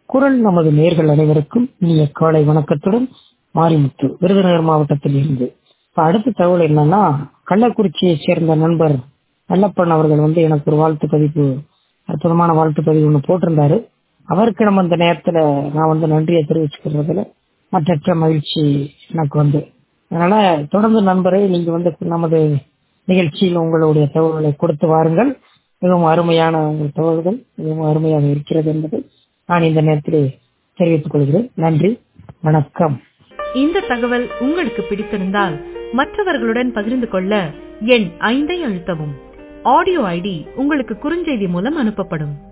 குரல் நமது நேர்கள் அனைவருக்கும் இனிய காலை வணக்கத்துடன் மாரிமுத்து விருதுநகர் மாவட்டத்தில் இருந்து இப்ப அடுத்த தகவல் என்னன்னா கள்ளக்குறிச்சியை சேர்ந்த நண்பர் நல்லப்பன் அவர்கள் வந்து எனக்கு ஒரு வாழ்த்து பதிவு அற்புதமான வாழ்த்து பதிவு ஒன்று போட்டிருந்தாரு அவருக்கு நம்ம இந்த நேரத்துல நான் வந்து நன்றியை தெரிவிச்சுக்கிறதுல மற்றற்ற மகிழ்ச்சி எனக்கு வந்து அதனால தொடர்ந்து நண்பரே நீங்க வந்து நமது நிகழ்ச்சியில் உங்களுடைய தகவல்களை கொடுத்து வாருங்கள் மிகவும் அருமையான உங்கள் தகவல்கள் மிகவும் அருமையாக இருக்கிறது என்பதை நான் இந்த நேரத்தில் தெரிவித்துக் கொள்கிறேன் நன்றி வணக்கம் இந்த தகவல் உங்களுக்கு பிடித்திருந்தால் மற்றவர்களுடன் பகிர்ந்து கொள்ள எண் ஐந்தை அழுத்தவும் ஆடியோ ஐடி உங்களுக்கு குறுஞ்செய்தி மூலம் அனுப்பப்படும்